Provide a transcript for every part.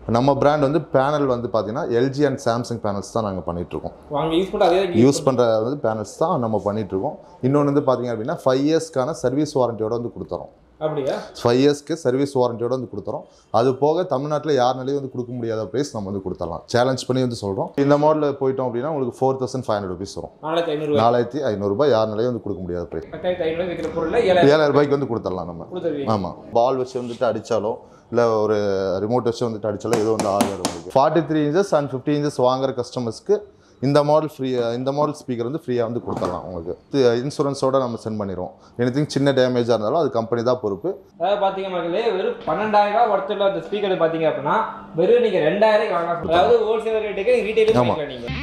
நம்ம பிராண்ட் வந்து பேனல் வந்து பார்த்தீங்கன்னா எல்ஜி அண்ட் சாம்சங் பேனல்ஸ் தான் நாங்கள் பண்ணிகிட்ருக்கோம் வாங்க யூஸ் பண்ண அதே யூஸ் பண்ணுற வந்து பேனல்ஸ் தான் நம்ம பண்ணிகிட்ருக்கோம் இன்னொன்று வந்து பார்த்தீங்க அப்படின்னா ஃபைவ் இயர்ஸ்க்கான சர்வீஸ் வாரண்டியோட வந்து கொடுத்துறோம் அப்படியா ஃபைவ் இயர்ஸ்க்கு சர்வீஸ் வாரண்டியோட வந்து கொடுத்துறோம் அது போக தமிழ்நாட்டில் யாருனாலையும் வந்து கொடுக்க முடியாத ப்ரைஸ் நம்ம வந்து கொடுத்துடலாம் சேலஞ்ச் பண்ணி வந்து சொல்கிறோம் இந்த மாடலில் போயிட்டோம் அப்படின்னா உங்களுக்கு four thousand five hundred rupees வரும் நாலாயிரத்தி ஐநூறு நாலாயிரத்தி ஐநூறுரூபா யாருனாலையும் வந்து கொடுக்க முடியாத ப்ரைஸ் பத்தாயிரத்தி ஐநூறு விற்கிற பொருள் ஏழாயிரம் ஏழாயிரம் ரூபாய்க்கு வந்து கொடுத்துடலாம் நம்ம கொடுத்துருவீங்க ஆமாம் பால் வச்சு வந்துட்டு அடித்தாலோ இல்லை ஒரு ரிமோட் வச்சு வந்துட்டு அடித்தாலோ ஏதோ வந்து ஆகாது உங்களுக்கு forty three inches and fifty inches வாங்குற கஸ்டமர்ஸ்க்கு இந்த மாடல் ஃப்ரீ இந்த மாடல் ஸ்பீக்கர் வந்து ஃப்ரீயாக வந்து கொடுத்துடலாம் உங்களுக்கு இன்சூரன்ஸோட நம்ம சென்ட் பண்ணிடுவோம் எனிதிங் சின்ன டேமேஜாக இருந்தாலும் அது கம்பெனி தான் பொறுப்பு அதாவது பாத்தீங்க மக்களே வெறும் பன்னெண்டாயிரம் ரூபாய் ஒருத்தர் அந்த ஸ்பீக்கர் பாத்தீங்க அப்படின்னா வெறும் நீங்க ரெண்டாயிரம் வாங்கலாம் அதாவது ஹோல்சேல் ரேட்டுக்கு ரீட்டைலும் ஆமா. வாங்கிக்கலாம் நீங்க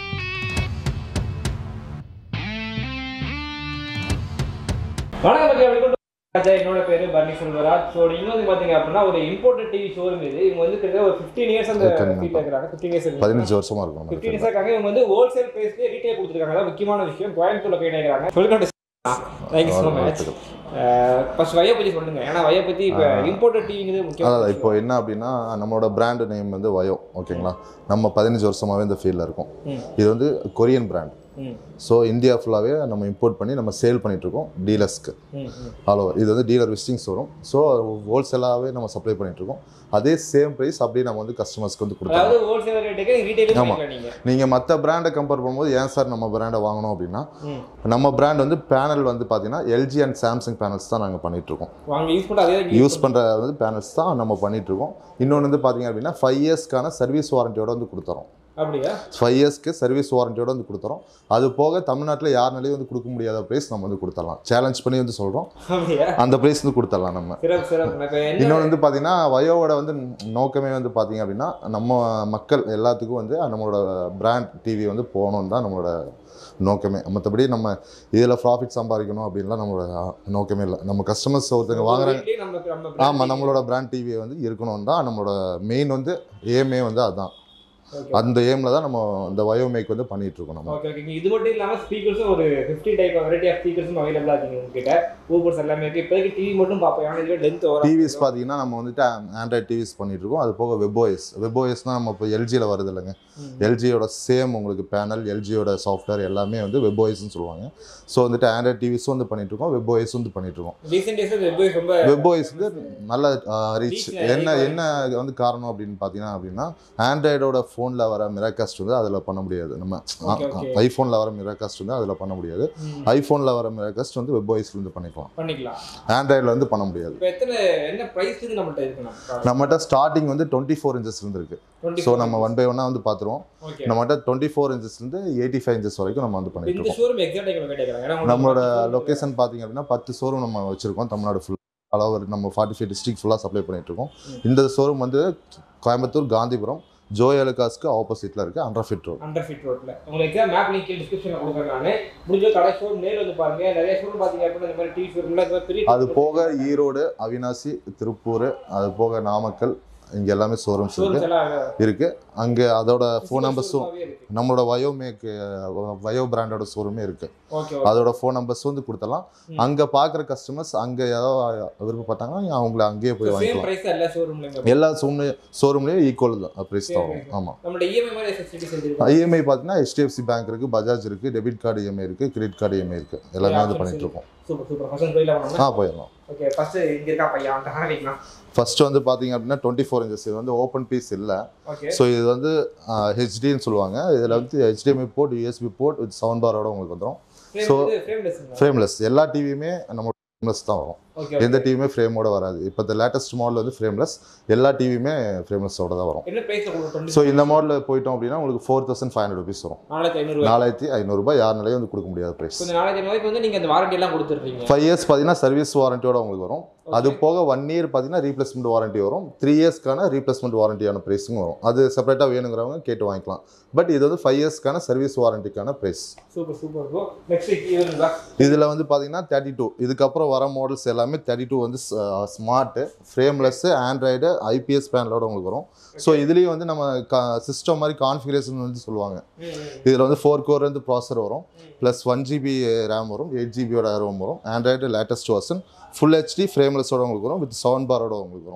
வணக்கம் மக்களே வெல்கம் ராஜா என்னோட பேரு பர்னி செல்வராஜ் ஸோ இன்னும் வந்து பாத்தீங்க அப்படின்னா ஒரு இம்போர்ட்டட் டிவி ஷோரூம் இது இவங்க வந்து கிட்டத்தட்ட ஒரு ஃபிஃப்டீன் இயர்ஸ் அந்த கண்டிப்பா. ஃபீல்ட் இருக்கிறாங்க ஃபிஃப்டீன் இயர்ஸ் பதினஞ்சு வருஷமாக இருக்கும் நம்ம ஃபிஃப்டீன் இயர்ஸ் இருக்காங்க இவங்க வந்து ஹோல்சேல் பிரைஸ்லேயே ரீட்டைல் கொடுத்துருக்காங்க அதான் முக்கியமான விஷயம் கோயம்புத்தூர்ல போய் நினைக்கிறாங்க சொல்லிட்டு தேங்க்யூ ஸோ மச் ஃபர்ஸ்ட் வய பற்றி சொல்லுங்க ஏன்னா வய பற்றி இப்போ இம்போர்ட்டட் டிவிங்கிறது முக்கியம் அதான் இப்போ என்ன அப்படின்னா நம்மளோட பிராண்ட் நேம் வந்து வயோ ஓகேங்களா நம்ம பதினஞ்சு வருஷமாகவே இந்த ஃபீல்டில் இருக்கோம் ம். இது வந்து கொரியன் பிராண்ட் ம் ஸோ இந்தியா ஃபுல்லாகவே நம்ம இம்போர்ட் பண்ணி நம்ம சேல் பண்ணிகிட்ருக்கோம் டீலர்ஸ்க்கு ம் ம் ஆல் ஓவர் இது வந்து டீலர் விசிட்டிங்ஸ் வரும் ஸோ ஹோல்சேலாகவே நம்ம சப்ளை பண்ணிகிட்ருக்கோம் அதே சேம் ப்ரைஸ் அப்படியே நம்ம வந்து கஸ்டமர்ஸ்க்கு வந்து கொடுத்தோம் அதாவது ஹோல்சேல் ரேட்டுக்கு ரீட்டைலும் ஆமா. வாங்கிக்கலாம் நீங்க நீங்கள் மற்ற பிராண்டை கம்பேர் பண்ணும்போது ஏன் சார் நம்ம பிராண்டை வாங்கணும் அப்படின்னா ம் நம்ம பிராண்ட் வந்து பேனல் வந்து பார்த்தீங்கன்னா எல்ஜி அண்ட் சாம்சங் பேனல்ஸ் தான் நாங்கள் பண்ணிகிட்ருக்கோம் வாங்க யூஸ் பண்ண அதே யூஸ் பண்ணுற வந்து பேனல்ஸ் தான் நம்ம பண்ணிகிட்ருக்கோம் இன்னொன்று வந்து பார்த்தீங்க அப்படின்னா ஃபைவ் இயர்ஸ்க்கான சர்வீஸ் வாரண்டியோட வந்து கொடுத்துறோம் அப்படியா ஃபைவ் இயர்ஸ்க்கு சர்வீஸ் வாரண்டியோட வந்து கொடுத்துறோம் அது போக தமிழ்நாட்டில் யாருனாலையும் வந்து கொடுக்க முடியாத ப்ரைஸ் நம்ம வந்து கொடுத்துடலாம் சேலஞ்ச் பண்ணி வந்து சொல்கிறோம் அப்படியா அந்த ப்ரைஸ் வந்து கொடுத்துடலாம் நம்ம சிறப்பு சிறப்பு இப்போ என்ன இன்னொன்று வந்து பார்த்தீங்கன்னா வயோவோட வந்து நோக்கமே வந்து பார்த்தீங்க அப்படின்னா நம்ம மக்கள் எல்லாத்துக்கும் வந்து நம்மளோட பிராண்ட் டிவி வந்து போகணுன்னு தான் நம்மளோட நோக்கமே மற்றபடி நம்ம இதில் ப்ராஃபிட் சம்பாதிக்கணும் அப்படின்லாம் நம்மளோட நோக்கமே இல்லை நம்ம கஸ்டமர்ஸ் ஒருத்தங்க வாங்குறாங்க வீட்லயே நம்ம நம்ம ஆமாம் நம்மளோட பிராண்ட் டிவி வந்து இருக்கணும் தான் நம்மளோட மெயின் வந்து ஏமே வந்து அதுதான் Okay. அந்த ஏமில் தான் நம்ம இந்த வயோமேக் வந்து பண்ணிட்டு இருக்கோம் நம்ம ஓகே ஓகே இது மட்டும் இல்லாமல் ஸ்பீக்கர்ஸும் ஒரு ஃபிஃப்டி டைப் வெரைட்டி ஆஃப் ஸ்பீக்கர்ஸும் அவைலபிளாக இருக்குங்க உங்ககிட்ட ஊபர்ஸ் எல்லாமே இருக்குது இப்போதைக்கு டிவி மட்டும் பார்ப்போம் ஏன்னா இதுவே லென்த் வரும் டிவிஸ் பார்த்தீங்கன்னா நம்ம வந்துட்டு ஆண்ட்ராய்ட் டிவிஸ் பண்ணிட்டு இருக்கோம் அது போக வெப்ஓஎஸ் வெப்ஓஎஸ்னால் நம்ம இப்போ எல்ஜியில் வருது இல்லைங்க ம். எல்ஜியோட சேம் உங்களுக்கு பேனல் எல்ஜியோட சாஃப்ட்வேர் எல்லாமே வந்து வெப்ஓஎஸ்னு சொல்லுவாங்க ஸோ வந்துட்டு ஆண்ட்ராய்ட் டிவிஸும் வந்து பண்ணிட்டு இருக்கோம் வெப்ஓஎஸ் வந்து பண்ணிட்டு இருக்கோம் ரீசெண்ட் டேஸ் வெப் ரொம்ப வெப்ஓஎஸ் வந்து நல்ல ரீச் Reach என்ன அதிகமா என்ன வந்து காரணம் அப்படின்னு பார்த்தீங்கன்னா அப்படின்னா ஆண்ட்ராய்டோட ஃபோனில் வர மிராகாஸ்ட் வந்து அதில் பண்ண முடியாது நம்ம Okay, okay. ஐஃபோனில் வர மிராகாஸ்ட் வந்து அதில் பண்ண முடியாது ம், ஐஃபோனில் வர மிராகாஸ்ட் வந்து வெப்ஓஎஸ்ல வந்து பண்ணிக்கலாம் பண்ணிக்கலாம் ஆண்ட்ராய்டில் வந்து பண்ண முடியாது இப்போ எத்தனை என்ன ப்ரைஸுக்கு நம்மள்ட்ட இருக்கு நம்மகிட்ட ஸ்டார்டிங் வந்து டுவெண்ட்டி ஃபோர் இன்ச்சஸ் இருக்கு டுவெண்ட்டி ஸோ நம்ம ஒன் பை ஒன்னாக வந்து பார்த்துருவோம் ஓகே நம்மகிட்ட டுவெண்ட்டி ஃபோர் இன்ச்சஸ்லேருந்து எயிட்டி ஃபைவ் இன்ச்சஸ் வரைக்கும் நம்ம வந்து பண்ணிட்டு இந்த இருக்கோம் ஷோரூம் எக்ஸாக்ட் எங்க கேட்கறாங்க ஏன்னா உங்களுக்கு நம்மளோட பத்து showroom லொக்கேஷன் பார்த்தீங்க அப்படின்னா பத்து ஷோரூம் நம்ம வச்சிருக்கோம் தமிழ்நாடு ஃபுல் அளவு நம்ம ஃபார்ட்டி ஃபைவ் டிஸ்ட்ரிக்ட் ஃபுல்லாக சப்ளை பண்ணிட்டு இருக்கோம் ம். இந்த ஷோரூம் வந்து கோயம்புத்தூர் காந்திபுரம் ஜோய் எலுகாஸ்க்கு ஆப்போசிட்டில் இருக்குது under fit road under fit ரோட்ல உங்களுக்கு எக்ஸாம் மேப் லிங்க் டிஸ்கிரிப்ஷன்ல கொடுக்குறேன் நான் முடிஞ்ச கடை ஷோரூம் நேர்ல வந்து பாருங்க நிறைய ஷோரூம் பாத்தீங்க அப்படின்னா இந்த மாதிரி டிவி ஷோரூம்ல இந்த மாதிரி பெரிய அது போக ஈரோடு அவினாசி திருப்பூர் அது போக நாமக்கல் இங்கே எல்லாமே ஷோரூம்ஸ் ஷோரூம்ஸ் இருக்குது எல்லாம் இருக்குது அங்கே அதோட ஃபோன் நம்பர்ஸும் showroom-ஆவே இருக்கு. நம்மளோட வயோமேக் வயோ பிராண்டோட ஷோரூமே இருக்குது ஓகே அதோட ஃபோன் நம்பர்ஸ் வந்து கொடுத்தலாம் ம். அங்கே பார்க்குற கஸ்டமர்ஸ் அங்கே ஏதோ விருப்பப்பட்டாங்கன்னா அவங்கள அங்கேயே போய் சேம் வாங்கிக்கலாம் பிரைஸ் எல்லா ஷோரூம்லயும் எல்லா ஷோரூம் ஷோரூம்லேயும் ஈக்குவல் தான் ப்ரைஸ் தான் வரும் ஆமாம் நம்மளோட இஎம்ஐ மாதிரி ஃபெசிலிட்டிஸ் இருக்கு இஎம்ஐ பார்த்தீங்கன்னா ஹெச்டிஎஃப்சி பேங்க் இருக்குது பஜாஜ் இருக்குது டெபிட் கார்டு இஎம்ஐ இருக்குது கிரெடிட் கார்டு இஎம்ஐ இருக்குது எல்லாமே வந்து பண்ணிட்டு இருக்கோம் சூப்பர் சூப்பர் ஃபர்ஸ்ட் போயில பண்ணோம்னா ஆ போயிடலாம் ஓகே ஃபர்ஸ்ட் இங்க இருக்கா பையன் அந்த ஹான வைக்கலாம் ஃபர்ஸ்ட் வந்து பார்த்தீங்க அப்படின்னா டுவெண்ட்டி ஃபோர் இன்ச்சஸ் இது வந்து ஓப்பன் பீஸ் இல்லை ஓகே ஸோ இது வந்து ஹெச்டின்னு சொல்லுவாங்க இதில் வந்து HDMI port USB port with sound பாரோட உங்களுக்கு வந்துடும் ஃப்ரேம் So- வந்து ஃப்ரேம்லெஸ் ஃப்ரேம்லெஸ் எல்லா டிவியுமே நம்ம ஃப்ரேம்லெஸ் தான் வரும் ஓகே எந்த டிவியுமே ஃப்ரேமோட வராது இப்போ இந்த லேட்டஸ்ட் மாடல் வந்து ஃப்ரேம்லெஸ் எல்லா டிவியுமே ஃப்ரேம்லெஸ்ஸோட தான் வரும் என்ன பிரைஸ்ல கொடுக்கும் ஸோ இந்த மாடலில் போயிட்டோம் அப்படின்னா உங்களுக்கு four thousand five hundred rupees வரும் நாலாயிரத்தி ஐநூறு நாலாயிரத்தி ஐநூறுரூபா யாருனாலையும் வந்து கொடுக்க முடியாத ப்ரைஸ் கொஞ்சம் நாலாயிரத்தி ஐநூறு வந்து நீங்க அந்த வாரண்டி எல்லாம் கொடுத்துருக்கீங்க ஃபைவ் இயர்ஸ் பார்த்தீங்கன்னா சர்வீஸ் வாரண்டியோட உங்களுக்கு வரும் அது போக ஒன் இயர் பார்த்தீங்கன்னா ரீப்ளேஸ்மெண்ட் வாரண்டி வரும் த்ரீ இயர்ஸ்க்கான ரீப்ளேஸ்மெண்ட் வாரண்டியான ப்ரைஸும் வரும் அது செப்பரேட்டாக வேணுங்கிறவங்க கேட்டு வாங்கிக்கலாம் பட் இது வந்து ஃபைவ் இயர்ஸ்க்கான சர்வீஸ் வாரண்டிக்கான price super super bro next event இதில் வந்து பார்த்தீங்கன்னா தேர்ட்டி டூ இதுக்கப்புறம் வர மாடல்ஸ் எல்லாமே தேர்ட்டி டூ வந்து ஸ்மார்ட்டு ஃப்ரேம்லெஸ்ஸு ஆண்ட்ராய்டு ஐபிஎஸ் பேனலோட உங்களுக்கு வரும் ஸோ இதுலேயும் வந்து நம்ம சிஸ்டம் மாதிரி கான்ஃபிகரேஷன் வந்து சொல்லுவாங்க இதில் வந்து ஃபோர் கோர் வந்து ப்ராசர் வரும் ப்ளஸ் ஒன் ஜிபி ரேம் வரும் எயிட் ஜிபியோட ரேம் வரும் Android latest version full HD ஃப்ரேம்லெஸ்ஸோட உங்களுக்கு வரும் வித் சவுண்ட் பாரோட உங்களுக்கு வரும்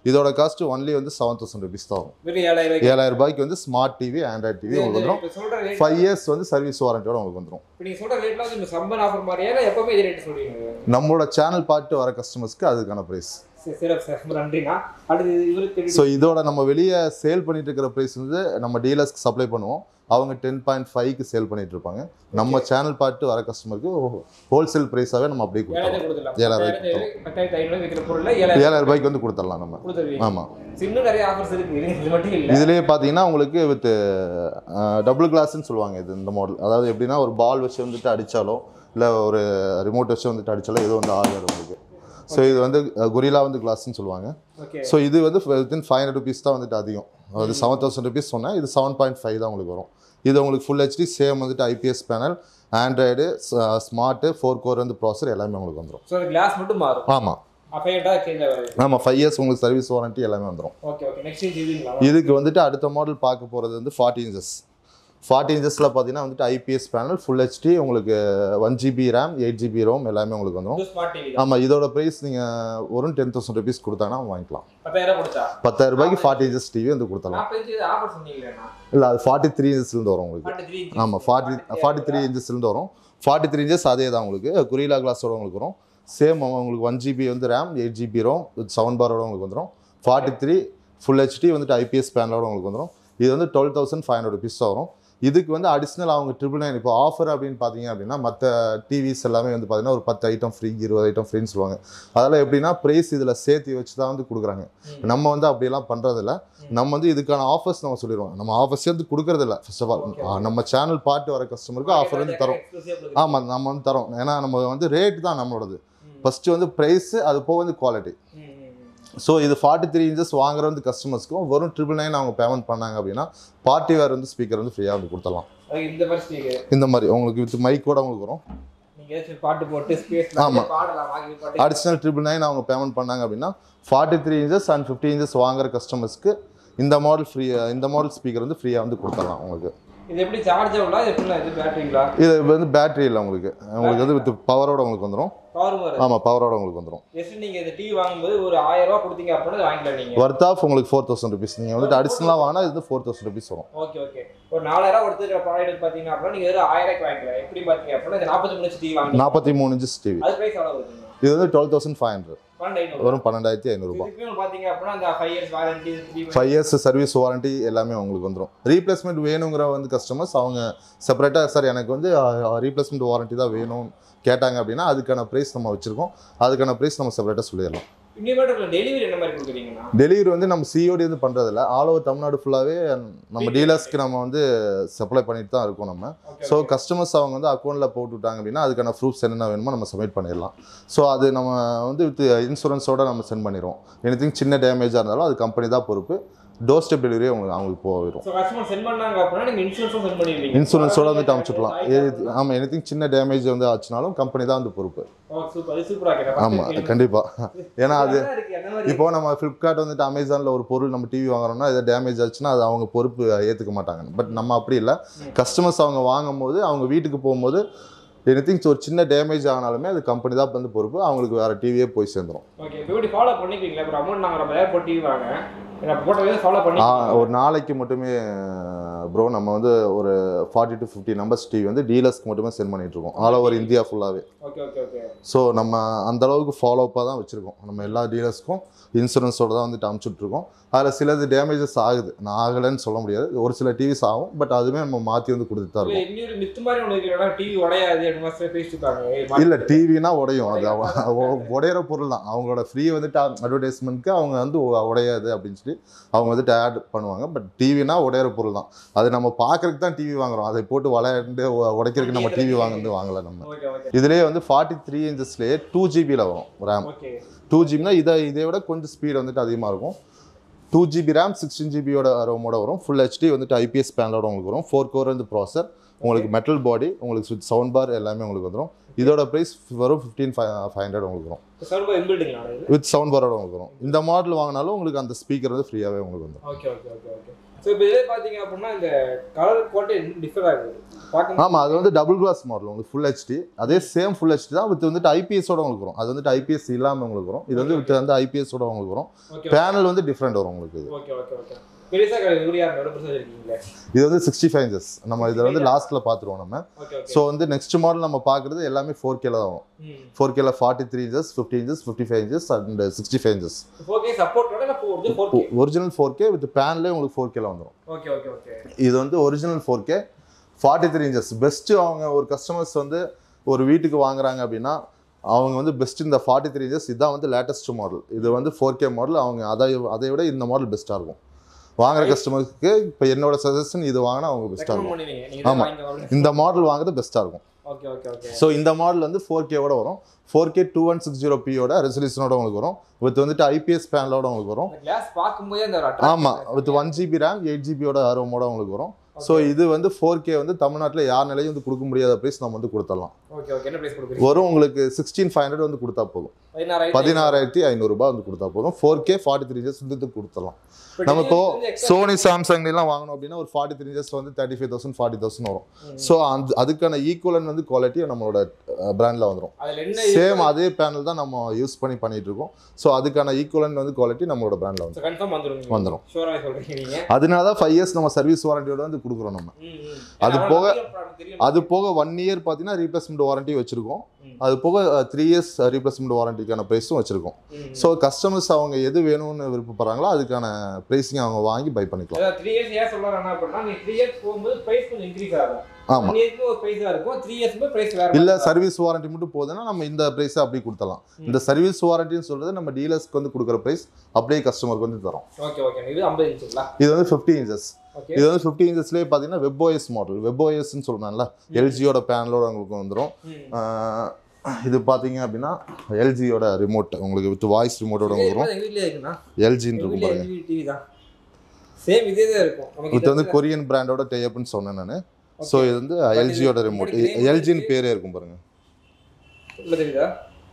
இதோட காஸ்ட் ஒன்லி வந்து செவன் தௌசண்ட் ருபீஸ் தான் வரும் வெறும் ஏழாயிரம் ரூபாய்க்கு ஏழாயிரம் ரூபாய்க்கு வந்து ஸ்மார்ட் டிவி ஆண்ட்ராய்ட் டிவி உங்களுக்கு வந்துடும் இப்போ சொல்ற ரேட் ஃபைவ் இயர்ஸ் வந்து சர்வீஸ் வாரண்டியோட உங்களுக்கு வந்துடும் இப்போ நீங்க சொல்ற ரேட்லாம் வந்து சம்பன் ஆஃபர் மாதிரியா இல்லை எப்பவுமே இதே ரேட் சொல்றீங்க நம்மளோட சேனல் பார்த்து வர கஸ்டமர்ஸ்க்கு அதுக்கான ப்ரைஸ் சரி சிறப்பு சார் ரொம்ப நன்றிண்ணா அடுத்து இவருக்கு ஸோ இதோட நம்ம வெளியே சேல் பண்ணிட்டு இருக்கிற ப்ரைஸ் வந்து நம்ம டீலர்ஸ்க்கு சப்ளை பண்ணுவோம் அவங்க டென் பாயிண்ட் ஃபைவ்க்கு சேல் பண்ணிட்டு இருப்பாங்க நம்ம சேனல் பார்த்து வர கஸ்டமருக்கு ஹோல்சேல் ப்ரைஸாகவே நம்ம அப்படியே ஏழாயிரத்தை கொடுத்துடலாம் கொடுத்துடலாம் ஏழாயிரம் பத்தாயிரத்து பத்தாயிரத்து ஐநூறு விற்கிற பொருள் ஏழாயிரம் ஏழாயிரம் ரூபாய்க்கு வந்து கொடுத்துடலாம் நம்ம கொடுத்துருவீங்க ஆமாம் இன்னும் நிறைய ஆஃபர்ஸ் இருக்கு இது இது மட்டும் இல்லை இதுலேயே பார்த்தீங்கன்னா உங்களுக்கு வித் டபுள் கிளாஸ்ன்னு சொல்லுவாங்க இது இந்த மாடல் அதாவது எப்படின்னா ஒரு பால் வச்சு வந்துட்டு அடித்தாலோ இல்லை ஒரு ரிமோட் வச்சு வந்துட்டு அடித்தாலோ ஏதோ வந்து ஆகாது உங்களுக்கு ஸோ இது வந்து குரிலா வந்து கிளாஸ்ன்னு சொல்லுவாங்க ஓகே ஸோ இது வந்து வித்தின் ஃபைவ் ஹண்ட்ரட் ருபீஸ் தான் வந்துட்டு அதிகம் அது செவன் தௌசண்ட் ருபீஸ் சொன்னேன் இது செவன் பாயிண்ட் ஃபைவ் தான் உங்களுக்கு வரும் இது உங்களுக்கு ஃபுல் ஹெச்டி சேம் வந்துட்டு IPS panel Android smart four core வந்து ப்ராசர் எல்லாமே உங்களுக்கு வந்துடும் ஸோ கிளாஸ் மட்டும் மாறும் ஆமாம் அஃபைண்டா சேஞ்ச் ஆகாது ஆமாம் ஃபைவ் இயர்ஸ் உங்களுக்கு சர்வீஸ் வாரண்ட்டி எல்லாமே வந்துடும் ஓகே ஓகே நெக்ஸ்ட் இதுங்களா இதுக்கு வந்துட்டு அடுத்த மாடல் பார்க்க போகிறது வந்து ஃபார்ட்டி இன்ச்சஸ் ஃபார்ட்டி இன்ச்சஸில் பார்த்தீங்கன்னா வந்துட்டு ஐபிஎஸ் பேனல் ஃபுல் ஹெச்டி உங்களுக்கு one GB RAM eight GB ROM எல்லாமே உங்களுக்கு வந்துடும் இது ஸ்மார்ட் டிவி தான் ஆமாம் இதோட ப்ரைஸ் நீங்கள் ஒரு டென் தௌசண்ட் ருபீஸ் கொடுத்தாங்கன்னா வாங்கிக்கலாம் பத்தாயிரம் கொடுத்தா பத்தாயிரம் ரூபாய்க்கு ஃபார்ட்டி இன்ச்சஸ் டிவி வந்து கொடுத்தலாம் நாற்பத்தஞ்சு ஆஃபர் சொன்னீங்களேண்ணா இல்லை அது ஃபார்ட்டி த்ரீ இன்ச்சஸ்லேருந்து வரும் உங்களுக்கு ஃபார்ட்டி த்ரீ ஆமாம் ஃபார்ட்டி ஃபார்ட்டி த்ரீ இன்ச்சஸ்லேருந்து வரும் ஃபார்ட்டி த்ரீ இன்ச்சஸ் அதே தான் உங்களுக்கு குரீலா கிளாஸோட உங்களுக்கு வரும் சேம் உங்களுக்கு ஒன் ஜிபி வந்து RAM eight GB ROM seven பாரோட உங்களுக்கு வந்துடும் ஃபார்ட்டி த்ரீ ஃபுல் ஹெச்டி வந்துட்டு ஐபிஎஸ் பேனலோட உங்களுக்கு வந்துடும் இது வந்து twelve thousand five hundred rupees வரும் இதுக்கு வந்து அடிஷ்னல் அவங்க ட்ரிபிள் நைன் இப்போ ஆஃபர் அப்படின்னு பார்த்தீங்க அப்படின்னா மற்ற டிவிஸ் எல்லாமே வந்து பார்த்தீங்கன்னா ஒரு பத்து ஐட்டம் ஃப்ரீ இருபது ஐட்டம் ஃப்ரீன்னு சொல்லுவாங்க அதெல்லாம் எப்படின்னா ப்ரைஸ் இதில் சேர்த்து வச்சு தான் வந்து கொடுக்குறாங்க நம்ம வந்து அப்படியெல்லாம் பண்ணுறதில்ல நம்ம வந்து இதுக்கான ஆஃபர்ஸ் நம்ம சொல்லிடுவோம் நம்ம ஆஃபர்ஸ் வந்து கொடுக்கறதில்ல ஃபர்ஸ்ட் ஆஃப் ஆல் நம்ம சேனல் பார்த்து வர கஸ்டமருக்கு ஆஃபர் வந்து தரோம் ஆமாம் நம்ம வந்து தரோம் ஏன்னா நம்ம வந்து ரேட் தான் நம்மளோடது ஃபஸ்ட்டு வந்து ப்ரைஸு அது போக வந்து குவாலிட்டி ஸோ இது ஃபார்ட்டி த்ரீ இன்ச்சஸ் வாங்குற வந்து கஸ்டமர்ஸ்க்கும் வெறும் ட்ரிபிள் நைன் அவங்க பேமெண்ட் பண்ணாங்க அப்படின்னா பார்ட்டி வேர் வந்து ஸ்பீக்கர் வந்து ஃப்ரீயாக வந்து கொடுத்துடலாம் இந்த மாதிரி ஸ்பீக்கர் இந்த மாதிரி உங்களுக்கு வித் மைக் கூட உங்களுக்கு வரும் நீங்க ஏதாச்சும் பாட்டு போட்டு ஸ்பேஸ் ஆமா. பாடலாம் வாங்கி பாட்டு அடிஷ்னல் ட்ரிபிள் நைன் அவங்க பேமெண்ட் பண்ணாங்க அப்படின்னா forty three inches and fifty inches வாங்குற கஸ்டமர்ஸ்க்கு இந்த மாடல் ஃப்ரீ இந்த மாடல் ஸ்பீக்கர் வந்து ஃப்ரீயாக வந்து கொடுத்துடலாம் உங்களுக்கு இது எப்படி சார்ஜ் ஆகுங்களா இது எப்படிலாம் இது பேட்டரிங்களா இது வந்து பேட்டரி இல்லை உங்களுக்கு உங்களுக்கு வந்து வித் பவரோட உங்களுக்கு வந்துடும் பவர் வரும் ஆமாம் பவரோட உங்களுக்கு வந்துடும் ஜஸ்ட் நீங்க இந்த டிவி வாங்கும்போது ஒரு ஆயிரம் ரூபாய் கொடுத்தீங்க அப்படின்னா இதை வாங்கிக்கலாம் நீங்க ஒர்த் ஆஃப் உங்களுக்கு ஃபோர் தௌசண்ட் ருபீஸ் நீங்கள் வந்துட்டு அடிஷ்னலாக வாங்கினா இது வந்து ஃபோர் தௌசண்ட் ருபீஸ் வரும் ஓகே ஓகே ஒரு நாலாயிரம் ரூபாய் கொடுத்துருக்க ப்ராடக்ட் பாத்தீங்க அப்படின்னா நீங்க வெறும் ஆயிரம் ரூபாய்க்கு வாங்கிக்கலாம் எப்படி பாத்தீங்க அப்படின்னா இந்த நாற்பத்தி மூணு டிவி வாங்கி நாற்பத்தி மூணு இன்ச்சஸ் டிவி அது பிரைஸ் எவ்வளவு வருதுங்க இது வந்து டுவெல் தௌசண்ட் ஃபைவ் ஹண்ட்ரட் பன்னெண்டு ஐநூறு வரும் பன்னெண்டாயிரத்தி ஐநூறுரூபா இதுக்குமே பாத்தீங்க அப்படின்னா அந்த five years warranty three five years service warranty எல்லாமே உங்களுக்கு வந்துடும் ரீப்ளேஸ்மெண்ட் வேணுங்கிற வந்து கஸ்டமர்ஸ் அவங்க செப்பரேட்டாக சார் எனக்கு வந்து ரீப்ளேஸ்மெண்ட் வாரண்டி தான் வேணும் கேட்டாங்க அப்படின்னா அதுக்கான ப்ரைஸ் நம்ம வச்சுருக்கோம் அதுக்கான ப்ரைஸ் நம்ம செப்பரேட்டாக சொல்லிடலாம் இன்னும் டெலிவரி என்ன மாதிரி கொடுக்குறீங்கண்ணா டெலிவரி வந்து நம்ம சிஓடி வந்து பண்ணுறதில்ல ஆல் ஓவர் தமிழ்நாடு ஃபுல்லாகவே நம்ம டீலர்ஸ்க்கு நம்ம வந்து சப்ளை பண்ணிட்டு தான் இருக்கோம் நம்ம ஓகே ஸோ கஸ்டமர்ஸ் அவங்க வந்து அக்கௌண்ட்டில் போட்டு விட்டாங்க அப்படின்னா அதுக்கான ப்ரூஃப்ஸ் என்னென்ன வேணுமோ நம்ம சப்மிட் பண்ணிடலாம் ஸோ அது நம்ம வந்து வித் இன்சூரன்ஸோட நம்ம சென்ட் பண்ணிடுவோம் எனிதிங் சின்ன டேமேஜாக இருந்தாலும் அது கம்பெனி தான் பொறுப்பு டோர் ஸ்டெப் டெலிவரி உங்களுக்கு அவங்களுக்கு போயிடும் ஸோ கஸ்டமர் சென்ட் பண்ணாங்க அப்படின்னா நீங்க இன்சூரன்ஸும் சென்ட் பண்ணிடுவீங்க இன்சூரன்ஸோட வந்துட்டு அமுச்சுட்லாம் ஆமாம் எனிதிங் சின்ன டேமேஜ் வந்து ஆச்சுனாலும் கம்பெனி தான் வந்து பொறுப்பு ஓ சூப்பர் அது சூப்பராக ஆமாம் கண்டிப்பாக ஏன்னா அது இருக்கு அந்த மாதிரி இப்போ நம்ம ஃப்ளிப்கார்ட் வந்துட்டு அமேசானில் ஒரு பொருள் நம்ம டிவி வாங்குறோம்னா எதாவது டேமேஜ் ஆச்சுன்னா அது அவங்க பொறுப்பு ஏற்றுக்க மாட்டாங்க பட் நம்ம அப்படி இல்லை கஸ்டமர்ஸ் அவங்க வாங்கும்போது அவங்க வீட்டுக்கு போகும்போது எனிதிங் ஒரு சின்ன டேமேஜ் ஆனாலுமே அது கம்பெனி தான் வந்து பொறுப்பு அவங்களுக்கு வேறு டிவியே போய் சேர்ந்துரும் ஓகே இப்போ இப்படி ஃபாலோ பண்ணிக்கிறீங்களா இப்போ அமௌண்ட் நாங்கள் நம்ம ஏர் போட்டு டிவி வாங்க நான் போட்டதே ஃபாலோ பண்ணி ஆ, ஒரு நாளைக்கு மட்டுமே ப்ரோ நம்ம வந்து ஒரு forty to fifty numbers TV வந்து டீலர்ஸ்க்கு மட்டுமே சென்ட் பண்ணிட்டு இருக்கோம் ஆல் ஓவர் இந்தியா ஃபுல்லாகவே ஓகே ஓகே ஓகே ஸோ நம்ம அந்த அளவுக்கு ஃபாலோ அப்பாக தான் வச்சுருக்கோம் நம்ம எல்லா டீலர்ஸ்க்கும் இன்சூரன்ஸோட தான் வந்துட்டு அமுச்சுட்ருக்கோம் அதில் சிலது டேமேஜஸ் ஆகுது நான் ஆகலைன்னு சொல்ல முடியாது ஒரு சில டிவிஸ் ஆகும் பட் அதுவுமே நம்ம மாற்றி வந்து கொடுத்துட்டு தான் இல்லை இருக்கோம் இன்னொரு மித்து மாதிரி ஒன்று இருக்கிறா டிவி உடையாது அப்படின்னு மாதிரி பேசிட்டு இல்லை டிவினா உடையும் அது அவ- உ- உடையிற பொருள் தான் அவங்களோட ஃப்ரீ வந்துட்டு அட்வர்டைஸ்மெண்ட்க்கு அவங்க வந்து உ- உடையாது அப்படின்னு சொல்லி அவங்க வந்துட்டு ஆட் பண்ணுவாங்க பட் டிவினா உடையிற பொருள் தான் அது நம்ம பார்க்கறதுக்கு தான் டிவி வாங்குறோம் அதை போட்டு விளையாண்டு உ- உடைக்கிறதுக்கு நம்ம டிவி வாங்குறது வாங்கலை நம்ம ஓகே ஓகே இதுலேயே வந்து ஃபார்ட்டி த்ரீ இன்ச்சஸ்லேயே டூ ஜிபியில் வரும் ரேம் ஓகே டூ ஜிபினா இதை இதை விட கொஞ்சம் ஸ்பீடு வந்துட்டு அதிகமாக இருக்கும் டூ ஜிபி ரேம் சிக்ஸ்டீன் ஜிபியோட ரோமோட வரும் ஃபுல் ஹெச்டி வந்துட்டு ஐபிஎஸ் பேனலோட உங்களுக்கு வரும் ஃபோர் கோர் வந்து ப்ராசர் உங்களுக்கு மெட்டல் பாடி உங்களுக்கு சுவித் சவுண்ட் பார் எல்லாமே உங்களுக்கு வந்துடும் இதோட ப்ரைஸ் வரும் ஃபிஃப்டீன் ஃபைவ் ஃபைவ் ஹண்ட்ரட் உங்களுக்கு வரும் சவுண்ட் பார் இன்பில்டிங்களா இது வித் சவுண்ட் பாரோட உங்களுக்கு வரும் இந்த மாடல் வாங்கினாலும் உங்களுக்கு அந்த ஸ்பீக்கர் வந்து ஃப்ரீயாகவே உங்களுக்கு வந்துடும் okay okay okay okay so இப்போ இதே பார்த்தீங்க அப்படின்னா இந்த கலர் கோட்டை டிஃபர் ஆகுது பார்க்க ஆமாம் அது வந்து டபுள் கிளாஸ் மாடல் உங்களுக்கு ஃபுல் ஹெச்டி அதே சேம் ஃபுல் ஹெச்டி தான் வித் வந்துட்டு ஐபிஎஸோட உங்களுக்கு வரும் அது வந்துட்டு ஐபிஎஸ் இல்லாமல் உங்களுக்கு வரும் இது வந்து வித் வந்து ஐபிஎஸோட உங்களுக்கு வரும் ஓகே பேனல் வந்து டிஃப்ரெண்ட் வரும் உங்களுக்கு இது ஓகே ஓகே ஓகே பெருசாக கிடையாது யூரியா எவ்வளோ பெருசாக வச்சிருக்கீங்களே இது வந்து சிக்ஸ்டி ஃபைவ் இன்ச்சஸ் நம்ம இதில் வந்து லாஸ்ட்டில் பார்த்துருவோம் நம்ம ஓகே ஓகே ஸோ வந்து நெக்ஸ்ட் மாடல் நம்ம பார்க்குறது எல்லாமே ஃபோர் கேல தான் வரும் ம் ஃபோர் கேல forty three inches fifty inches fifty five inches and sixty five inches four K சப்போர்ட்டோட இல்லை four four K original four K with பேன்லேயே உங்களுக்கு ஃபோர் கேல வந்துடும் ஓகே ஓகே ஓகே இது வந்து original four K forty three inches best அவங்க ஒரு கஸ்டமர்ஸ் வந்து ஒரு வீட்டுக்கு வாங்குறாங்க அப்படின்னா அவங்க வந்து பெஸ்ட் இந்த ஃபார்ட்டி த்ரீ இன்ச்சஸ் இதுதான் வந்து லேட்டஸ்ட் மாடல் இது வந்து ஃபோர் கே மாடல் அவங்க அதை அதை விட இந்த மாடல் பெஸ்ட்டாக இருக்கும் வாங்குற கஸ்டமருக்கு இப்போ என்னோட சஜஷன் இது வாங்கினா அவங்க பெஸ்ட்டாக ரெக்கமெண்ட் இருக்கும் பண்ணுவீங்க நீங்கள் ஆமா. வாங்கிக்க இந்த மாடல் வாங்குறது பெஸ்ட்டாக இருக்கும் ஓகே ஓகே ஓகே ஸோ இந்த மாடல் வந்து ஃபோர் கேவோட வரும் four K two one six zero பியோட ரெசல்யூஷனோட உங்களுக்கு வரும் வித் வந்துட்டு ஐபிஎஸ் பேனலோட உங்களுக்கு வரும் அந்த கிளாஸ் பார்க்கும்போதே அந்த ஒரு attraction ஆமாம் இருக்கு. With one GB RAM eight ஜிபியோட ஆர்வமோட உங்களுக்கு வரும் ஸோ இது வந்து ஃபோர் கே வந்து தமிழ்நாட்டில் யார் நிலையும் வந்து கொடுக்க முடியாத ப்ரைஸ் நம்ம வந்து கொடுத்துடலாம் ஓகே ஓகே என்ன பிரைஸ் கொடுக்குறீங்க வரும் உங்களுக்கு சிக்ஸ்டீன் ஃபைவ் ஹண்ட்ரட் வந்து கொடுத்தா போதும் பதினாறாயிரம் பதினாறாயிரத்தி ஐநூறுரூபா வந்து கொடுத்தா போதும் four K forty three years வந்து கொடுத்துடலாம் நம்ம இப்போ சோனி சாம்சங்லாம் வாங்கணும் அப்படின்னா ஒரு ஃபார்ட்டி த்ரீ இயர்ஸ் வந்து thirty five thousand forty thousand வரும் ஸோ அந்த அதுக்கான ஈக்குவலன் வந்து குவாலிட்டி நம்மளோட பிராண்டில் வந்துடும் அதில் என்ன சேம் அதே பேனல் தான் நம்ம யூஸ் பண்ணி பண்ணிட்டு இருக்கோம் ஸோ அதுக்கான ஈக்குவலன் வந்து குவாலிட்டி நம்மளோட பிராண்டில் வந்துடும் கன்ஃபார்ம் வந்துடும் வந்துடும் ஷூராக சொல்கிறீங்க நீங்கள் அதனால தான் ஃபைவ் இயர்ஸ் நம்ம சர்வீஸ் வாரண்டியோட வந்து கொடுக்குறோம் நம்ம அது போக- அது போக ஒன் இயர் பார்த்தீங்கன்னா ரீப்ளேஸ்மெண்ட் வாரண்டி வச்சிருக்கோம் ம். அது போக த்ரீ இயர்ஸ் ரீப்ளேஸ்மெண்ட் வாரண்டிக்கான ப்ரைஸும் வச்சிருக்கோம் ஸோ கஸ்டமர்ஸ் அவங்க எது வேணும்னு விருப்பப்படுறாங்களோ அதுக்கான ப்ரைஸிங் அவங்க வாங்கி பை பண்ணிக்கலாம் அதாவது த்ரீ இயர்ஸ் ஏன் சொல்றாங்க என்ன அப்படின்னா நீ த்ரீ இயர்ஸ் போகும்போது பிரைஸ் கொஞ்சம் இன்க்ரீஸ் ஆகும் ஆமாம் ஒன் இயர்க்கு ஒரு பிரைஸா இருக்கும் த்ரீ இயர்ஸ் பிரைஸ் வேற இல்ல மாதிரி இருக்கும். சர்வீஸ் வாரண்டி மட்டும் போதுன்னா நம்ம இந்த ப்ரைஸை அப்படி கொடுத்தலாம் இந்த சர்வீஸ் வாரண்டின்னு சொல்றது நம்ம டீலர்ஸ்க்கு வந்து கொடுக்குற ப்ரைஸ் அப்படியே கஸ்டமருக்கு வந்து தரோம் ஓகே ஓகே இது ஐம்பது இன்ச்சுங்களா இது வந்து ஃபிஃப்டி இன்ச்சஸ் ஓகே இது வந்து ஃபிஃப்டி இன்ச்சஸ்லேயே பார்த்தீங்கன்னா வெப்ஓஎஸ் மாடல் வெப்ஓஎஸ்ன்னு சொல்றேன்ல எல்ஜியோட பேனலோட உங்களுக்கு வந்துடும் இது பார்த்தீங்க அப்படின்னா எல்ஜியோட ரிமோட் உங்களுக்கு வித் வாய்ஸ் ரிமோட்டோட வந்துடும் எங்க வீட்லயே இருக்குண்ணா எல்ஜின்னு எங்க இருக்கும் வீட்லயே பாருங்க எல்ஜி டிவி தான் சேம் இதே தான் இருக்கும் நமக்கு இது வந்து கொரியன் பிராண்டோட டைப்னு சொன்னேன் நான் ஸோ இது வந்து எல்ஜியோட ரிமோட் எல்ஜின்னு பேரே இருக்கும் பாருங்க உள்ள தெரியுதா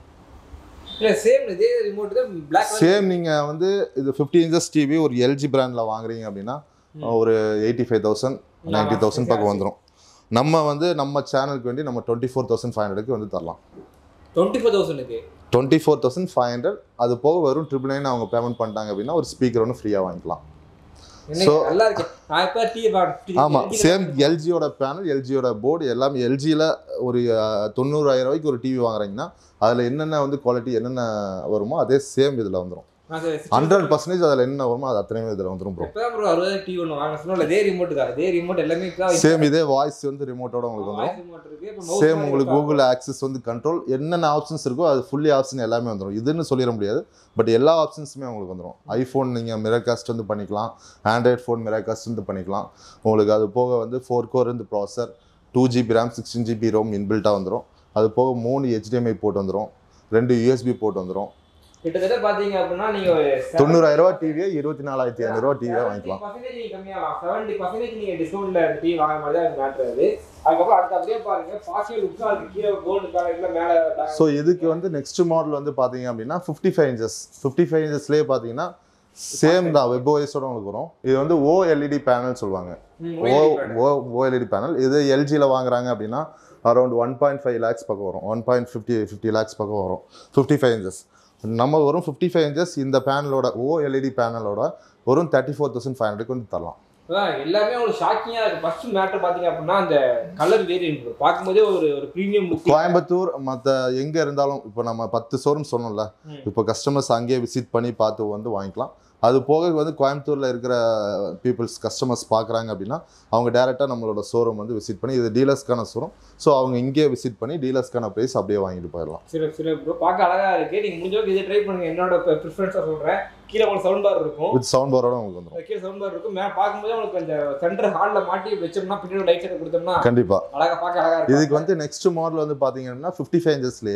இல்ல சேம் இதே ரிமோட் தான் பிளாக் சேம் நீங்கள் வந்து இது ஃபிஃப்டி இன்ச்சஸ் டிவி ஒரு எல்ஜி பிராண்டில் வாங்குறீங்க அப்படின்னா ஒரு eighty five thousand ninety thousand பக்கம் வந்துடும் நம்ம வந்து நம்ம சேனலுக்கு வேண்டி நம்ம டுவெண்ட்டி ஃபோர் தௌசண்ட் ஃபைவ் ஹண்ட்ரடுக்கு வந்து தரலாம் டுவெண்ட்டி ஃபோர் தௌசண்ட்க்கு twenty four thousand five hundred அது போக வெறும் ட்ரிபிள் நைன் அவங்க பேமெண்ட் பண்ணிட்டாங்க அப்படின்னா ஒரு ஸ்பீக்கர் ஒன்று ஃப்ரீயாக வாங்கிக்கலாம் என்ன நல்லா இருக்கு நான் இப்ப டிவி ஆமாம் சேம் எல்ஜியோட பேனல் எல்ஜியோட போர்டு எல்லாமே எல்ஜியில் ஒரு அஹ், தொண்ணூறாயிரம் ரூபாய்க்கு ஒரு டிவி வாங்குறீங்கன்னா அதில் என்னென்ன வந்து குவாலிட்டி என்னென்ன வருமோ அதே சேம் இதில் வந்துடும் ஹண்ட்ரட் பர்சன்டேஜ் அதில் என்ன வருமோ அது அத்தனையுமே இதில் வந்துடும் ப்ரோ எப்பதான் ப்ரோ அறுபது டிவி ஒன்று வாங்க சொன்னோம்ல இதே ரிமோட் தான் இதே ரிமோட் எல்லாமே இப்பதான் சேம் இதே வாய்ஸ் வந்து ரிமோட்டோட உங்களுக்கு வந்துடும் voice remote இருக்கு இப்ப mouse சேம் மாதிரி உங்களுக்கு இருக்கா? கூகுள் ஆக்சஸ் வந்து கண்ட்ரோல் என்னென்ன ஆப்ஷன்ஸ் இருக்கோ அது ஃபுல்லி ஆப்ஷன் எல்லாமே வந்துடும் இதுன்னு சொல்லிட முடியாது பட் எல்லா ஆப்ஷன்ஸுமே உங்களுக்கு வந்துடும் ஐஃபோன் நீங்கள் மிரகாஸ்ட் வந்து பண்ணிக்கலாம் ஆண்ட்ராய்ட் ஃபோன் மிரகாஸ்ட் வந்து பண்ணிக்கலாம் உங்களுக்கு அது போக வந்து ஃபோர் கோர் இருந்து processor two GB RAM sixteen GB ROM இன்பில்ட்டாக வந்துடும் அது போக மூணு HDMI போர்ட் வந்துடும் ரெண்டு யூஎஸ்பி போர்ட் வந்துடும் கிட்டத்தட்ட பாத்தீங்க அப்படின்னா நீங்க ஒரு தொண்ணூறாயிரம் ரூபா டிவியை இருபத்தி நாலாயிரத்தி ஐநூறுரூவா டிவியை வாங்கிக்கலாம் 70% நீங்க கம்மியாகலாம் செவன்டி பர்சன்டேஜ் நீங்க டிஸ்கவுண்ட்ல டிவி வாங்க மாதிரி தான் எனக்கு மேட்ரு அது அதுக்கப்புறம் அடுத்து அப்படியே பாருங்க பாசியல் லுக்ஸா இருக்கு கீழே கோல்டு கலர்ல மேல black- ஸோ இதுக்கு வந்து நெக்ஸ்ட் மாடல் வந்து பார்த்தீங்க அப்படின்னா fifty five inches fifty five இன்ச்சஸ்லேயே பார்த்தீங்கன்னா சேம் தான் வெப் ஓஎஸோட உங்களுக்கு வரும் இது வந்து ஓஎல்இடி பேனல் சொல்லுவாங்க ம், O OLED panel. O OLED panel இது எல்ஜியில் வாங்குறாங்க அப்படின்னா around one point five lakhs பக்கம் வரும் one point fifty fifty lakhs பக்கம் வரும் ஃபிஃப்டி ஃபைவ் இன்ச்சஸ் நம்ம வரும் ஃபிஃப்டி ஃபைவ் இன்ச்சஸ் இந்த பேனலோட ஓஎல்இடி பேனலோட வரும் thirty four thousand five hundred வந்து தரலாம் அதான் எல்லாமே உங்களுக்கு ஷாக்கிங்கா இருக்கு ஃபர்ஸ்ட் மேட்டர் பாத்தீங்க அப்படின்னா அந்த கலர் வேரியன்ட் பார்க்கும்போதே ஒரு ஒரு ப்ரீமியம் லுக் கோயம்புத்தூர் மற்ற எங்கே இருந்தாலும் இப்போ நம்ம பத்து ஷோரூம் சொன்னோம்ல ம். இப்போ கஸ்டமர்ஸ் அங்கேயே விசிட் பண்ணி பார்த்து வந்து வாங்கிக்கலாம் அது போக வந்து கோயம்புத்தூரில் இருக்கிற பீப்புள்ஸ் கஸ்டமர்ஸ் பார்க்குறாங்க அப்படின்னா அவங்க டேரெக்டாக நம்மளோட ஷோரூம் வந்து விசிட் பண்ணி இது டீலர்ஸ்க்கான ஷோரூம் ஸோ அவங்க இங்கேயே விசிட் பண்ணி டீலர்ஸ்க்கான ப்ரைஸ் அப்படியே வாங்கிட்டு போயிடலாம் சில சில ப்ரோ பார்க்க அழகா இருக்கு நீங்க முடிஞ்ச அளவுக்கு இதை ட்ரை பண்ணுங்க என்னோட ப்ரிஃபரன்ஸா சொல்றேன் கீழே உங்களுக்கு சவுண்ட் பார் இருக்கும் வித் சவுண்ட் பாரோட உங்களுக்கு வந்துடும் அந்த கீழே சவுண்ட் பார் இருக்கும் மே பார்க்கும்போது உங்களுக்கு அந்த சென்டர் ஹால்ல மாட்டி வச்சோம்னா பின்னாடி லைட் செட் கொடுத்தோம்னா கண்டிப்பாக அழகா பார்க்க அழகா இருக்கும் இதுக்கு வந்து நெக்ஸ்ட் மாடல் வந்து பார்த்தீங்கன்னா ஃபிஃப்டி ஃபைவ் இன்ச்சஸ்லேயே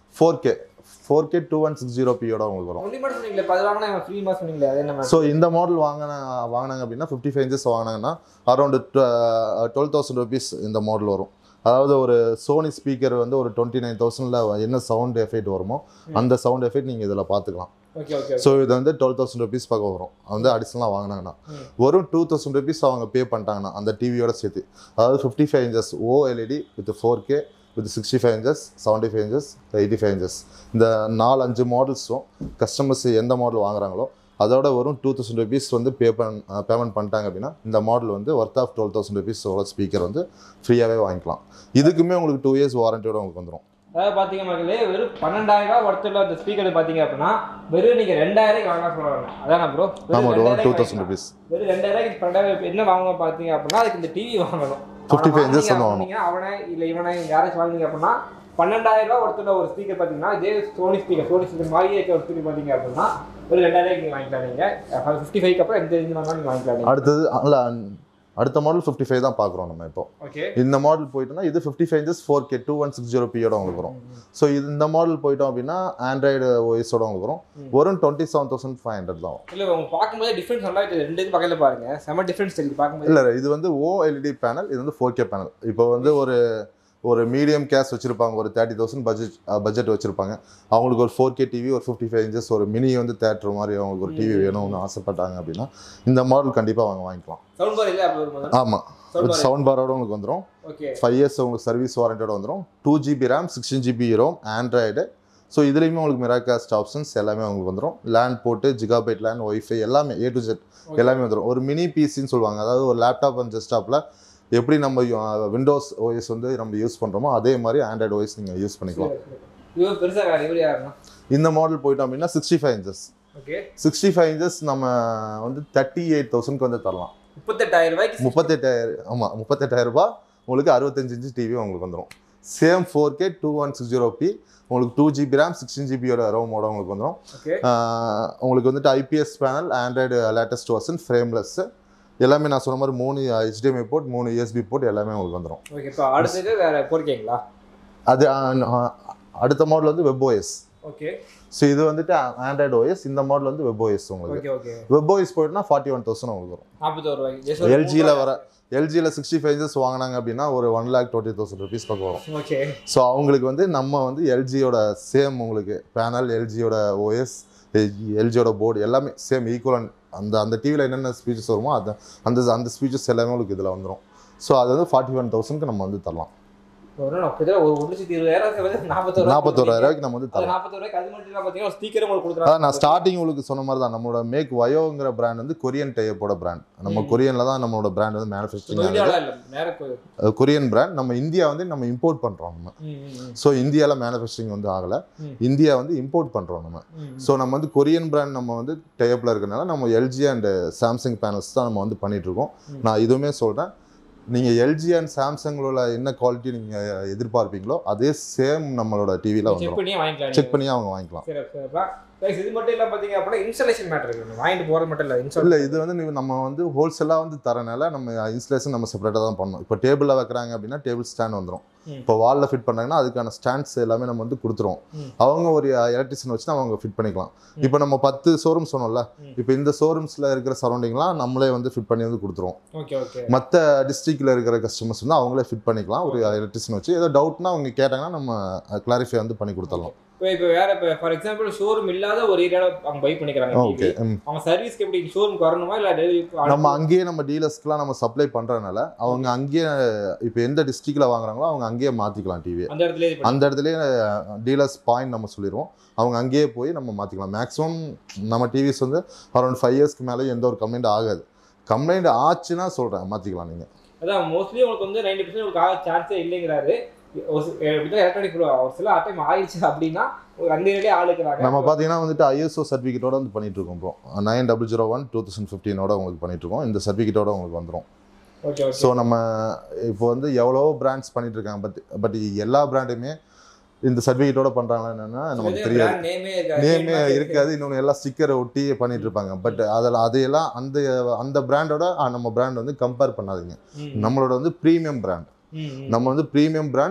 four K four K two one six zero பியோட உங்களுக்கு வரும் ஒன்லி மட்டும் சொன்னீங்களே பது வாங்கினா ஃப்ரீ மாஸ் சொன்னீங்களே அது என்ன மேம் ஸோ இந்த மாடல் வாங்கின வாங்கினாங்க அப்படின்னா ஃபிஃப்டி ஃபைவ் இன்ச்சஸ் வாங்கினாங்கன்னா அரௌண்டு டுவெல் தௌசண்ட் ருபீஸ் இந்த மாடல் வரும் அதாவது ஒரு சோனி ஸ்பீக்கர் வந்து ஒரு டுவெண்ட்டி நைன் தௌசண்டில் என்ன சவுண்ட் எஃபெக்ட் வருமோ அந்த சவுண்ட் எஃபெக்ட் நீங்கள் இதில் பார்த்துக்கலாம் ஓகே ஓகே ஸோ இது வந்து டுவெல் தௌசண்ட் ருபீஸ் பக்கம் வரும் வந்து அடிஷனலாக வாங்கினாங்கன்னா ம். வரும் டூ தௌசண்ட் ருபீஸ் அவங்க பே பண்ணிட்டாங்கன்னா அந்த டிவியோட சேர்த்து அதாவது fifty five inches OLED with four K with sixty five inches seventy five inches eighty five inches இந்த நாலு அஞ்சு மாடல்ஸும் கஸ்டமர்ஸ் எந்த மாடல் வாங்குறாங்களோ அதோட வரும் டூ தௌசண்ட் ருபீஸ் வந்து பே பண் பேமெண்ட் பண்ணிட்டாங்க அப்படின்னா இந்த மாடல் வந்து ஒர்த் ஆஃப் டுவெல் தௌசண்ட் ருபீஸோட ஸ்பீக்கர் வந்து ஃப்ரீயாகவே வாங்கிக்கலாம் இதுக்குமே உங்களுக்கு டூ இயர்ஸ் வாரண்டியோட உங்களுக்கு வந்துடும் அதாவது பார்த்தீங்க மக்களே வெறும் பன்னெண்டாயிரம் ரூபாய் ஒருத்தர் அந்த ஸ்பீக்கர் பார்த்தீங்க அப்படின்னா வெறும் நீங்கள் ரெண்டாயிரம் வாங்க சொல்லுவாங்க அதானா ப்ரோ ஆமாம் வரும் டூ தௌசண்ட் ருபீஸ் வெறும் ரெண்டாயிரம் பன்னெண்டாயிரம் என்ன வாங்கணும் பார்த்தீங்க அப்படின்னா அதுக்கு இந்த டிவி வாங்கணும் 55 அவனை inches வாங்குனீங்க வாங்கணும். அப்படின்னா அவனை இல்லை இவனை யாராச்சும் வாங்குனீங்க அப்படின்னா பன்னெண்டாயிரம் ரூபாய் ஒருத்தர் ஒரு ஸ்பீக்கர் பார்த்தீங்கன்னா இதே சோனி ஸ்பீக்கர் சோனி ஸ்பீக்கர் மாதிரியே இருக்க ஒரு ஸ்பீக்கர் பார்த்தீங்க அப்படின்னா ஒரு ரெண்டாயிரம் நீங்கள் வாங்கிக்கலாம் நீங்கள் ஃபிஃப்டி ஃபைவ் அப்புறம் எந்த இது வேணாலும் நீங்கள் வாங்கிக்கலாம் நீங்க. அடுத்தது அல்ல அடுத்த மாடல் ஃபிஃப்டி ஃபைவ் தான் பார்க்குறோம் நம்ம இப்போ ஓகே இந்த மாடல் போயிட்டோம்னா இது fifty five inches four K two one six zero பியோட உங்களுக்கு வரும் ஸோ இது இந்த மாடல் போயிட்டோம் அப்படின்னா ஆண்ட்ராய்டு ஓஎஸோட உங்களுக்கு வரும் ம். வரும் twenty seven thousand five hundred தான் வரும் இல்லை உங்க பார்க்கும்போது டிஃப்ரென்ஸ் நல்லா இது ரெண்டு இது பக்கத்தில் பாருங்க செம டிஃப்ரென்ஸ் தெரியுது பார்க்கும்போது இல்லை இது வந்து ஓஎல்இடி பேனல் இது வந்து ஃபோர் கே பேனல் இப்போ வந்து ஒரு ஒரு மீடியம் கேஸ் வச்சிருப்பாங்க ஒரு தேர்ட்டி தௌசண்ட் பட்ஜெட் பட்ஜெட் வச்சிருப்பாங்க அவங்களுக்கு ஒரு ஃபோர் கே டிவி ஒரு ஃபிஃப்டி ஃபைவ் இன்ச்சஸ் ஒரு மினி வந்து தேட்டர் மாதிரி அவங்களுக்கு ஒரு டிவி வேணும்னு ஆசைப்பட்டாங்க அப்படின்னா இந்த மாடல் கண்டிப்பாக அவங்க வாங்கிக்கலாம் சவுண்ட் பார் இல்லை அப்படி வரும்போது ஆமாம் சவுண்ட் பார் சவுண்ட் பாரோட உங்களுக்கு வந்துடும் ஓகே ஃபைவ் இயர்ஸ் உங்களுக்கு சர்வீஸ் வாரண்டியோட வந்துடும் two GB RAM sixteen GB ROM Android so இதுலேயுமே உங்களுக்கு மிராகாஸ்ட் ஆப்ஷன்ஸ் எல்லாமே உங்களுக்கு வந்துடும் லேண்ட் போட்டு ஜிகாபைட் லேண்ட் ஒய்ஃபை எல்லாமே ஏ டு ஜெட் எல்லாமே வந்துடும் ஒரு மினி பிசின்னு சொல்லுவாங்க அதாவது ஒரு லேப்டாப் அண்ட் டெஸ்க்டாப்பில் எப்படி நம்ம விண்டோஸ் ஓஎஸ் வந்து நம்ம யூஸ் பண்ணுறோமோ அதே மாதிரி ஆண்ட்ராய்டு ஓஎஸ் நீங்கள் யூஸ் பண்ணிக்கலாம் இது பெருசாக இவர் யாருன்னா இந்த மாடல் போயிட்டோம் அப்படின்னா sixty five inches okay sixty five inches நம்ம வந்து தேர்ட்டி எயிட் தௌசண்ட்க்கு வந்து தரலாம் முப்பத்தெட்டாயிரம் ரூபாய்க்கு முப்பத்தெட்டாயிரம் ஆமாம் முப்பத்தெட்டாயிரம் ரூபாய் உங்களுக்கு அறுபத்தஞ்சு இன்ச்சு டிவி உங்களுக்கு வந்துடும் same four K two one six zero P உங்களுக்கு டூ ஜிபி ரேம் சிக்ஸ்டீன் ஜிபியோட ரோமோட உங்களுக்கு வந்துடும் ஓகே உங்களுக்கு வந்துட்டு IPS panel Android latest version frameless எல்லாமே நான் சொன்ன மாதிரி மூணு HDMI போர்ட் மூணு யூஎஸ்பி போர்ட் எல்லாமே உங்களுக்கு வந்துடும் ஓகே இப்போ அடுத்தது வேற போர்க்கீங்களா அது ஆஹ், அடுத்த மாடல் வந்து வெப்ஓஎஸ் ஓகே ஸோ இது வந்துட்டு ஆண்ட்ராய்டு ஓஎஸ் இந்த மாடல் வந்து வெப்ஓஎஸ் உங்களுக்கு ஓகே ஓகே வெப்ஓஎஸ் போயிட்டுனா ஃபார்ட்டி ஒன் தௌசண்ட் உங்களுக்கு வரும் நாற்பத்தோரு ரூபாய்க்கு எல்ஜியில் வர எல்ஜியில் சிக்ஸ்டி ஃபைவ் இன்ச்சஸ் வாங்கினாங்க அப்படின்னா ஒரு one lakh twenty thousand rupees பக்கம் வரும் ஓகே ஸோ அவங்களுக்கு வந்து நம்ம வந்து எல்ஜியோட சேம் உங்களுக்கு பேனல் எல்ஜியோட ஓஎஸ் எல்ஜியோட போர்டு எல்லாமே சேம் ஈக்குவல் அந்த அந்த டிவியில் என்னென்ன ஸ்பீச்சஸ் வருமோ அந்த அந்த அந்த ஸ்பீச்சஸ் எல்லாமே உங்களுக்கு இதில் வந்துடும் ஸோ அது வந்து ஃபார்ட்டி ஒன் தௌசண்ட்க்கு நம்ம வந்து தரலாம் ஒரு கிட்டத்தட்ட ஒரு ஒரு லட்சத்தி இருபதாயிரம் நாற்பத்தோரு நாற்பத்தோராயிரம் ரூபாய்க்கு நம்ம வந்து அது தரலாம் நாற்பத்தோரு ரூபாய்க்கு அது மட்டும் இல்லாம பார்த்தீங்கன்னா ஸ்பீக்கர் உங்களுக்கு அதான் கொடுத்துறாங்க நான் ஸ்டார்டிங் உங்களுக்கு சொன்ன மாதிரி தான் நம்மளோட மேக் வயோங்கிற பிராண்ட் வந்து கொரியன் டைப்போட பிராண்ட் நம்ம ம். கொரியனில் தான் நம்மளோட பிராண்ட் வந்து மேனுஃபேக்சரிங் ஆகுது இந்தியாவில் இல்லை நேரம் கொரியன் பிராண்ட் நம்ம இந்தியா வந்து நம்ம இம்போர்ட் பண்ணுறோம் நம்ம ம் ம், ம். ஸோ இந்தியாவில் மேனுஃபேக்சரிங் வந்து ஆகலை ம். இந்தியா வந்து இம்போர்ட் பண்ணுறோம் நம்ம ம், ம். ஸோ நம்ம வந்து கொரியன் பிராண்ட் நம்ம வந்து டைப்பில் இருக்கறனால நம்ம எல்ஜி அண்ட் சாம்சங் பேனல்ஸ் தான் நம்ம வந்து பண்ணிட்டு இருக்கோம் ம். நான் இதுவுமே சொல்கிறேன் நீங்கள் எல்ஜி அண்ட் சாம்சங்களோட என்ன குவாலிட்டி நீங்கள் எதிர்பார்ப்பீங்களோ அதே சேம் நம்மளோட டிவியில் செக் வந்துடும் பண்ணியே வாங்கிக்கலாம் செக் பண்ணி அவங்க வாங்கிக்கலாம் சரி சரிப்பா Guys, இது மட்டும் இல்லை பார்த்தீங்க அப்படின்னா இன்ஸ்டாலேஷன் மேட்டர் இருக்கு வாங்கிட்டு போகிறது மட்டும் இல்லை இன்ஸ்டால் இல்லை இது வந்து நீ- நம்ம வந்து ஹோல்சேலாக வந்து தரனால நம்ம இன்ஸ்டலேஷன் நம்ம செப்பரேட்டாக தான் பண்ணணும் இப்போ டேபிளில் வைக்கிறாங்க அப்படின்னா டேபிள் ஸ்டாண்ட் வந்துடும் ம். இப்போ வாலில் ஃபிட் பண்ணாங்கன்னா அதுக்கான ஸ்டாண்ட்ஸ் எல்லாமே நம்ம வந்து கொடுத்துருவோம் ம். அவங்க ஒரு எலக்ட்ரிஷியன் வச்சு நம்ம அவங்க ஃபிட் பண்ணிக்கலாம் இப்போ நம்ம பத்து ஷோரூம் சொன்னோம்ல ம். இப்போ இந்த ஷோரூம்ஸில் இருக்கிற சரௌண்டிங்லாம் நம்மளே வந்து ஃபிட் பண்ணி வந்து கொடுத்துருவோம் ஓகே ஓகே மற்ற டிஸ்ட்ரிக்டில் இருக்கிற கஸ்டமர்ஸ் வந்து அவங்களே ஃபிட் பண்ணிக்கலாம் ஒரு எலக்ட்ரிஷியன் வச்சு ஏதோ டவுட்னா அவங்க கேட்டாங்கன்னா நம்ம கிளாரிஃபை வந்து பண்ணி கொடுத்துடலாம் இப்போ இப்போ வேற இப்போ ஃபார் எக்ஸாம்பிள் ஷோரூம் இல்லாத ஒரு ஏரியாவில் அவங்க பை பண்ணிக்கிறாங்க ஓகே TV. அவங்க சர்வீஸ்க்கு எப்படி ஷோரூம்க்கு வரணுமா இல்லை டெலிவரி நம்ம அங்கேயே நம்ம டீலர்ஸ்க்குலாம் நம்ம சப்ளை பண்ணுறதுனால அவங்க அங்கேயே இப்போ எந்த டிஸ்ட்ரிக்டில் வாங்குறாங்களோ அவங்க அங்கேயே மாற்றிக்கலாம் டிவி அந்த இடத்துல இது பண்ணி- அந்த இடத்துலயே டீலர்ஸ் பாயிண்ட் நம்ம சொல்லிடுவோம் அவங்க அங்கேயே போய் நம்ம மாற்றிக்கலாம் மேக்ஸிமம் நம்ம டிவிஸ் வந்து அரௌண்ட் ஃபைவ் இயர்ஸ்க்கு மேலே எந்த ஒரு கம்ப்ளைண்ட் ஆகாது கம்ப்ளைண்ட் ஆச்சுன்னா சொல்கிறேன் மாற்றிக்கலாம் நீங்கள் அதான் மோஸ்ட்லி உங்களுக்கு வந்து நைன்டி பர்சன்ட் உங்களுக்கு ஆக சான்ஸே இல்லைங்கிறாரு ஒரு சி- எப்படிதான் எலக்ட்ரானிக் ஒரு சில டைம் ஆயிடுச்சு அப்படின்னா ஒரு அந்த ஏரியாலே ஆள் இருக்கிறாங்க நம்ம பார்த்தீங்கன்னா வந்துட்டு ஐஎஸ்ஓ சர்டிஃபிகேட்டோட வந்து பண்ணிட்டு இருக்கோம் இப்போ nine double zero one two thousand ஃபிஃப்டீனோட உங்களுக்கு பண்ணிட்டு இருக்கோம் இந்த சர்டிஃபிகேட்டோட உங்களுக்கு வந்துடும் ஓகே ஓகே ஸோ நம்ம இப்போ வந்து எவ்வளவோ பிராண்ட்ஸ் பண்ணிட்டு இருக்காங்க பட் பட் எல்லா பிராண்டுமே இந்த சர்டிஃபிகேட்டோட பண்ணுறாங்களா என்னன்னா நமக்கு தெரியாது நேமே இருக்காது நேமே இருக்காது இன்னொன்று எல்லாம் ஸ்டிக்கரை ஒட்டி பண்ணிட்டு இருப்பாங்க பட் அதில் அதையெல்லாம் அந்த அந்த பிராண்டோட நம்ம பிராண்ட் வந்து கம்பேர் பண்ணாதீங்க ம், நம்மளோட வந்து ப்ரீமியம் பிராண்ட் ம், ம். நம்ம வந்து ப்ரீமியம் பிராண்ட்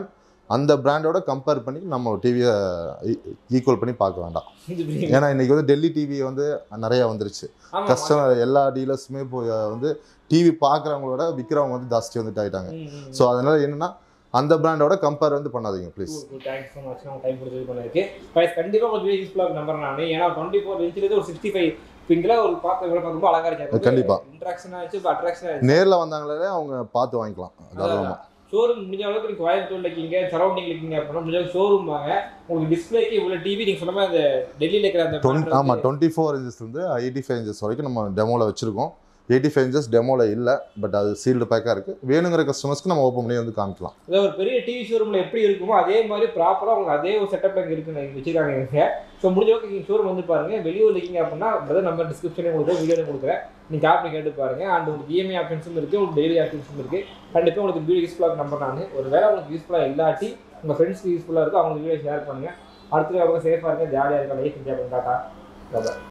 அந்த பிராண்டோட கம்பேர் பண்ணி நம்ம டிவியை ஈக்குவல் பண்ணி பார்க்க வேண்டாம் இது புரியுது. ஏன்னா இன்னைக்கு வந்து டெல்லி டிவி வந்து நிறைய வந்துருச்சு ஆமா, ஆமா. கஸ்டமர் எல்லா டீலர்ஸுமே போய் வந்து டிவி பார்க்குறவங்களோட விற்கிறவங்க வந்து ஜாஸ்தி வந்துட்டு ஆயிட்டாங்க ம், ம், ம். ஸோ அதனால என்னன்னா அந்த பிராண்டோட கம்பேர் வந்து பண்ணாதீங்க ப்ளீஸ் தேங்க்ஸ் ஸோ மச் நம்ம டைம் கொடுத்து பண்ணதுக்கு ப்ரைஸ் கண்டிப்பாக கொஞ்சம் யூஸ்ஃபுல்லாக நம்பர் நான் ஏன்னா டுவெண்ட்டி ஃபோர் இன்ச்சிலேருந்து ஒரு சிக்ஸ்டி ஃபைவ் இங்கெல்லாம் ஒரு பார்க்க இவ்வளோ ரொம்ப அழகா இருக்கு கண்டிப்பா. இன்ட்ராக்ஷன் ஆச்சு இப்போ அட்ராக்ஷன் ஆச்சு நேரில் வந்தாங்களே அவங்க பார்த்து வாங்கிக்கலாம் தாராளமாக ஷோரூம் முடிஞ்ச அளவுக்கு நீங்கள் கோயம்புத்தூர்ல இருக்கீங்க சரௌண்டிங் இருக்கீங்க அப்படின்னா முடிஞ்ச அளவுக்கு ஷோரூம் வாங்க உங்களுக்கு டிஸ்பிளேக்கு இவ்வளோ டிவி நீங்கள் சொன்ன மாதிரி அந்த டெல்லியில் இருக்கிற அந்த டுவெண்ட்டி brand ஆமாம் வந்து- டுவெண்ட்டி ஃபோர் இன்ச்சஸ்லேருந்து எயிட்டி ஃபைவ் இன்ச்சஸ் வரைக்கும் நம்ம டெமோவில் வச்சுருக்கோம் எயிட்டி ஃபைவ் இன்ச்சஸ் டெமோவில் இல்லை பட் அது சீல்டு பேக்காக இருக்குது வேணுங்கிற கஸ்டமர்ஸ்க்கு நம்ம ஓப்பன் பண்ணி வந்து காமிக்கலாம் அதாவது ஒரு பெரிய டிவி ஷோரூமில் எப்படி இருக்குமோ அதே மாதிரி ப்ராப்பராக உங்களுக்கு அதே ஒரு செட்டப் இங்கே இருக்குன்னு வச்சிருக்காங்க இவங்க ஸோ முடிஞ்ச அளவுக்கு நீங்கள் ஷோரூம் வந்து பாருங்க வெளியூர் இருக்கீங்க அப்படின்னா பிரதர் நம்பர் டிஸ்கிரிப்ஷனே கொடுக்குறேன் வீடியோ கொடுக்குறேன் நீங்கள் ஆப் கேட்டு பாருங்க அண்ட் உங்களுக்கு இஎம்ஐ ஆப்ஷன்ஸும் இருக்குது உங்களுக்கு டெய்லி ஆப்ஷன்ஸும் இருக்குது கண்டிப்பாக உங்களுக்கு வீடியோ யூஸ்ஃபுல்லாக நம்பர் நான் ஒரு வேளை உங்களுக்கு யூஸ்ஃபுல்லாக இல்லாட்டி உங்கள் ஃப்ரெண்ட்ஸ்க்கு யூஸ்ஃபுல்லாக இருக்கும் அவங்களுக்கு வீடியோ ஷேர் பண்ணுங்க அடுத்த அவங்க சேஃபாக இருங்க ஜாலியாக இருக்க லைஃப் என்ஜாய் பண்ணி டாட்டா